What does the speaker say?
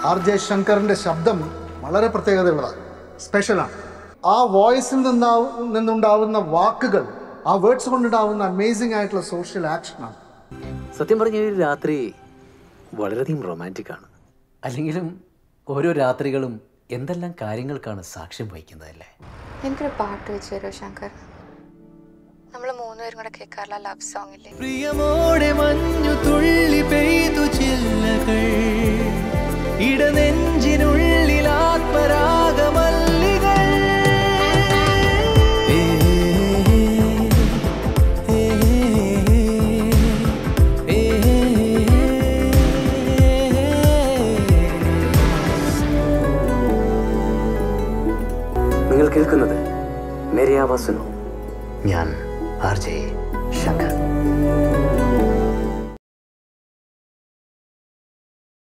R J ശങ്കറിൻ്റെ ശബ്ദം വളരെ പ്രത്യേകതയുള്ളതാണ് സ്പെഷ്യലാണ് ആ വോയിസിൽ നിന്നാവും നിന്നുണ്ടാവുന്ന വാക്കുകൾ ആ വേർഡ്സ് കൊണ്ടുണ്ടാവുന്ന അമേസിംഗ് ആയിട്ടുള്ള സോഷ്യൽ ആക്ഷനാണ് സത്യം പറഞ്ഞ ഈ ഒരു രാത്രി വളരെയധികം റൊമാൻറ്റിക് ആണ് അല്ലെങ്കിലും ഓരോ രാത്രികളും എന്തെല്ലാം കാര്യങ്ങൾക്കാണ് സാക്ഷ്യം വഹിക്കുന്നതല്ലേ എനിക്കൊരു പാട്ട് വെച്ച് തരുമോ ശങ്കർ നമ്മൾ മൂന്നുപേരും കൂടെ കേൾക്കാറുള്ള ലവ് സോങ് ഇല്ലേ പ്രിയമോടെ മഞ്ഞു തുള്ളി പെയ്തു ചില്ലകൾ ഇടനെഞ്ചിനുള്ളിൽ ആത്മരാഗമല്ലികൾ ഏ, ഏ, ഏ, നിങ്ങൾ കേൾക്കുന്നത് മെരിയാവാസുനോ ഞാൻ ആർ ജെ